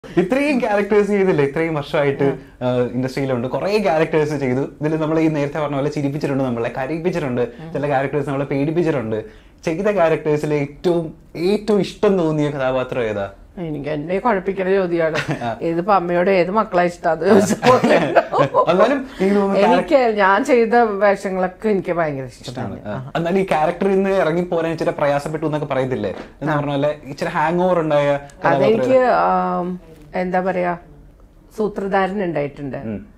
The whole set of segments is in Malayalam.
ഇത്രയും ക്യാരക്ടേഴ്സ് ചെയ്തില്ലേ ഇത്രയും വർഷമായിട്ട് ഇൻഡസ്ട്രിയിലുണ്ട് കുറെ ക്യാരക്ടേഴ്സ് ചെയ്തു ഇതിൽ നമ്മൾ ഈ നേരത്തെ പറഞ്ഞ പോലെ ചിരിപ്പിച്ചിട്ടുണ്ട് നമ്മളെ കരയിപ്പിച്ചിട്ടുണ്ട് ചില ക്യാരക്ടേഴ്സ് നമ്മളെ പേടിപ്പിച്ചിട്ടുണ്ട് ചെയ്ത ക്യാരക്ടേഴ്സിൽ ഏറ്റവും ഏറ്റവും ഇഷ്ടം തോന്നിയ കഥാപാത്രം ഏതാ എനിക്ക് എന്നെ കുഴപ്പിക്കുന്ന ചോദ്യമാണ് ഇതിപ്പോ അമ്മയോട് ഏത് മക്കളെ ഇഷ്ടം പോലെ എന്നാലും എനിക്ക് തോന്നുന്നു എനിക്ക് ഞാൻ ചെയ്ത വേഷങ്ങളൊക്കെ എനിക്ക് ഭയങ്കര ഇഷ്ടമാണ് ആ. എന്നാലും ഈ ക്യാരക്ടറിൽ നിന്ന് ഇറങ്ങി പോരാൻ ഇച്ചിരി പ്രയാസപ്പെട്ടു എന്നൊക്കെ പറയത്തില്ലേ എന്ന് പറഞ്ഞ പോലെ ഇച്ചിരി ഹാങ് ഓവർ ഉണ്ടായ കഥാപാത്രം അതെനിക്ക് ആം, എന്താ പറയാ സൂത്രധാരൻ ഉണ്ടായിട്ടുണ്ട്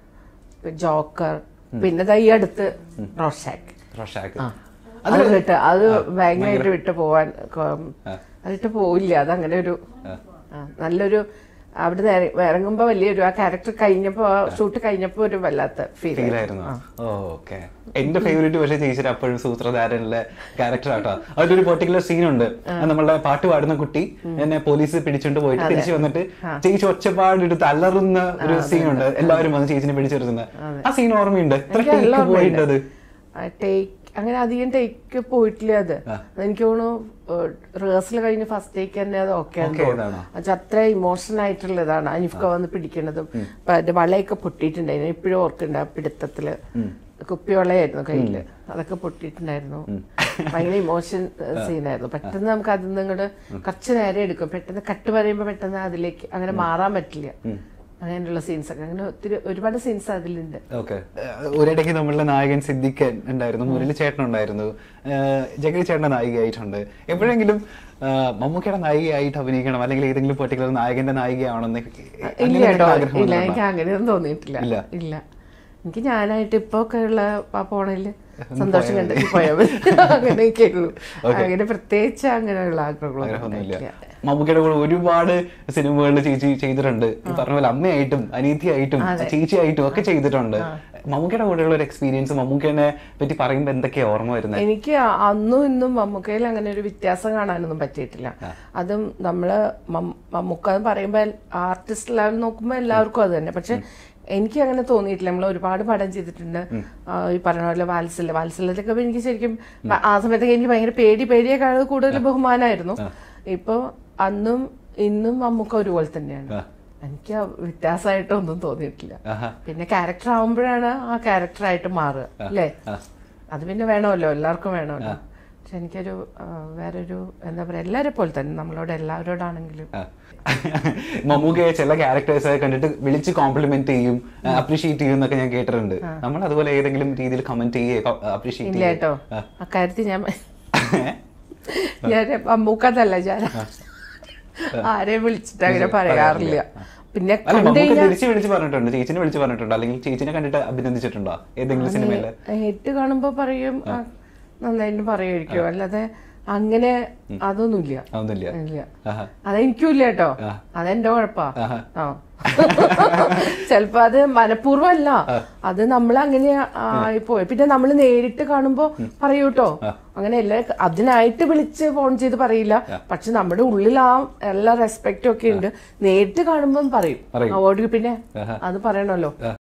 ജോക്കർ പിന്നെ ദാ ഈ അടുത്ത് റോഷാക്ക് റോഷാക്ക് അത് വിട്ട് അത് ഭയങ്കരമായിട്ട് വിട്ട് പോവാൻ കൊ- അതിട്ട് പോവില്ല അതങ്ങനെ ഒരു ആ, നല്ലൊരു അവിടെ ഇറങ്ങുമ്പോ വലിയൊരു ആ ക്യാരക്ടർ കഴിഞ്ഞപ്പോ ഷൂട്ട് കഴിഞ്ഞപ്പോ ഒരു വല്ലാത്ത ഫീൽ ഫീലായിരുന്നു ഓക്കെ എന്റെ ഫേവറേറ്റ് പക്ഷേ ചേച്ചിയുടെ അപ്പോഴും സൂത്രധാരനിലെ ക്യാരക്ടർ ആട്ടോ അതിലൊരു പെർട്ടിക്കുലർ സീൻ ഉണ്ട് അത് നമ്മളുടെ പാട്ട് പാടുന്ന കുട്ടി എന്നെ പോലീസ് പിടിച്ചോണ്ട് പോയിട്ട് തിരിച്ചു വന്നിട്ട് ചേച്ചി ഒച്ചപ്പാടെടുത്ത് അലറുന്ന ഒരു സീൻ ഉണ്ട് എല്ലാവരും വന്ന് ചേച്ചിനെ പിടിച്ചെടുക്കുന്ന ആ സീൻ ഓർമ്മയുണ്ട് എത്ര എനിക്ക് take എല്ലാം പോയിട്ടത് ടേക്ക് അങ്ങനെ അധികം ടേക്ക് പോയിട്ടില്ല അത് എനിക്ക് തോന്നുന്നു റിഹേഴ്സൽ കഴിഞ്ഞ് ഫസ്റ്റ് ടേക്ക് തന്നെ അത് ഓക്കെ Okay ആയതാണോ? അത്ര ഇമോഷണൽ ആയിട്ടുള്ളതാണ് അനിഫ്ക വന്ന് പിടിക്കുന്നതും ഇപ്പൊ അതിന്റെ വളയൊക്കെ പൊട്ടിയിട്ടുണ്ടായിരുന്നു ഇപ്പോഴും ഓർക്കുന്നുണ്ട് ആ പിടുത്തത്തില് കുപ്പിവളയായിരുന്നു കയ്യില് അതൊക്കെ പൊട്ടിയിട്ടുണ്ടായിരുന്നു ഭയങ്കര ഇമോഷൻ സീനായിരുന്നു പെട്ടെന്ന് നമുക്ക് അതിൽ നിന്ന് ഇങ്ങോട്ട് കുറച്ച് നേരം എടുക്കും പെട്ടെന്ന് കട്ട് പറയുമ്പോ പെട്ടെന്ന് അതിലേക്ക് അങ്ങനെ മാറാൻ പറ്റില്ല അങ്ങനെയുള്ള സീൻസ് ഒക്കെ അങ്ങനെ ഒത്തിരി ഒരുപാട് സീൻസ് അതിലുണ്ട് ഓക്കെ ഒരിടയ്ക്ക് നമ്മളുടെ നായകൻ സിദ്ദിഖൻ ഉണ്ടായിരുന്നു മുരളി ചേട്ടൻ ഉണ്ടായിരുന്നു ജഗതി ചേട്ടന്റെ നായികയായിട്ടുണ്ട് എപ്പോഴെങ്കിലും ആ, മമ്മൂക്കയുടെ നായികയായിട്ട് അഭിനയിക്കണം അല്ലെങ്കിൽ ഏതെങ്കിലും പെർട്ടിക്കുലർ നായകന്റെ നായികയാണെന്ന് ഇല്ല അങ്ങനെ കേട്ടോ ആഗ്രഹം ഇല്ല ഉണ്ടോ? എനിക്ക് അങ്ങനെയൊന്നും തോന്നിയിട്ടില്ല ഇല്ല. ഇല്ല എനിക്ക് ഞാനായിട്ട് ഇപ്പൊ ഒക്കെ ഉള്ള ആ പോണേല് സന്തോഷം കണ്ടെത്തി പോയാൽ മതി അങ്ങനെയൊക്കെ ഉള്ളൂ അങ്ങനെ പ്രത്യേകിച്ച് അങ്ങനെയുള്ള ആഗ്രഹങ്ങളൊന്നും ആഗ്രഹമൊന്നുമില്ല ഉണ്ടായിട്ടില്ല. മമ്മൂക്കയുടെ കൂടെ ഒരുപാട് സിനിമകളിൽ ചേച്ചി ചെയ്തിട്ടുണ്ട് ഈ പറഞ്ഞ പോലെ അമ്മയായിട്ടും അനീതിയായിട്ടും ചേച്ചിയായിട്ടും ഒക്കെ ചെയ്തിട്ടുണ്ട് മമ്മൂക്കയുടെ കൂടെയുള്ള ഒരു എക്സ്പീരിയൻസ് മമ്മൂക്കനെ പറ്റി പറയുമ്പോ എന്തൊക്കെയാ ഓർമ്മ വരുന്നത് എനിക്ക് അന്നും ഇന്നും മമ്മൂക്കയിൽ അങ്ങനെ ഒരു വ്യത്യാസം കാണാനൊന്നും പറ്റിയിട്ടില്ല അതും നമ്മള് മം- മമ്മൂക്ക എന്ന് പറയുമ്പോൾ ആർട്ടിസ്റ്റ് ലെവൽ നോക്കുമ്പോൾ എല്ലാവർക്കും അത് തന്നെ പക്ഷെ എനിക്ക് അങ്ങനെ തോന്നിയിട്ടില്ല നമ്മൾ ഒരുപാട് പടം ചെയ്തിട്ടുണ്ട് ആ, ഈ പറഞ്ഞ പോലെ വാത്സല്യ വാത്സല്യത്തിലൊക്കെ എനിക്ക് ശരിക്കും ആ സമയത്തൊക്കെ എനിക്ക് ഭയങ്കര പേടി പേടിയേക്കാൾ കൂടുതൽ ബഹുമാനമായിരുന്നു ഇപ്പൊ അന്നും ഇന്നും മമ്മൂക്ക ഒരുപോലെ തന്നെയാണ് ആ. എനിക്ക് ആ വ്യത്യാസമായിട്ടൊന്നും തോന്നിയിട്ടില്ല ആഹാ. പിന്നെ ക്യാരക്ടർ ആവുമ്പോഴാണ് ആ ക്യാരക്ടറായിട്ട് മാറുക അല്ലേ അത് പിന്നെ വേണമല്ലോ എല്ലാവർക്കും വേണമല്ലോ പക്ഷെ എനിക്കൊരു ആ, വേറൊരു എന്താ പറയാ എല്ലാരെ പോലെ തന്നെ നമ്മളോട് എല്ലാവരോടാണെങ്കിലും ആ. മമ്മൂക്കയെ ചില ക്യാരക്ടേഴ്സ് കണ്ടിട്ട് വിളിച്ച് കോംപ്ലിമെന്റ് ചെയ്യും അപ്രീഷിയേറ്റ് ചെയ്യും എന്നൊക്കെ ഞാൻ കേട്ടിട്ടുണ്ട് നമ്മൾ അതുപോലെ ഏതെങ്കിലും രീതിയിൽ കമന്റ് ചെയ്യേ അപ്രീഷിയേറ്റ് ഇല്ല കേട്ടോ അക്കാര്യത്തിൽ ഞാൻ ഞാൻ മമ്മൂക്കതല്ല ഞാൻ ആരെയും വിളിച്ചിട്ട് അങ്ങനെ പറയാറില്ല പിന്നെ അല്ല കണ്ടു മമ്മൂക്ക കഴിഞ്ഞാൽ തിരിച്ച് വിളിച്ച് പറഞ്ഞിട്ടുണ്ട് ചേച്ചിനെ വിളിച്ച് പറഞ്ഞിട്ടുണ്ടോ അല്ലെങ്കിൽ ചേച്ചിനെ കണ്ടിട്ട് അഭിനന്ദിച്ചിട്ടുണ്ടോ ഏതെങ്കിലും സിനിമയില് നേരിട്ട് കാണുമ്പോ പറയും ആ, നന്നായിട്ട് പറയുമായിരിക്കും അല്ലാതെ അങ്ങനെ അതൊന്നുമില്ല അതൊന്നുമില്ല ഇല്ല ആഹാ. അതെനിക്കും ഇല്ല കേട്ടോ അതെന്റെ കുഴപ്പാ ആഹാ. ആ ചെലപ്പോ അത് മനഃപൂർവ്വം അല്ല അത് നമ്മൾ അങ്ങനെ ആയിപ്പോയി പിന്നെ നമ്മൾ നേരിട്ട് കാണുമ്പോ പറയൂട്ടോ അങ്ങനെ എല്ലാ അതിനായിട്ട് വിളിച്ച് ഫോൺ ചെയ്ത് പറയില്ല പക്ഷെ നമ്മുടെ ഉള്ളിൽ ആ എല്ലാ റെസ്പെക്റ്റും ഒക്കെ ഉണ്ട് നേരിട്ട് കാണുമ്പോൾ പറയും പറയും. അവോട് പിന്നെ അത് പറയണല്ലോ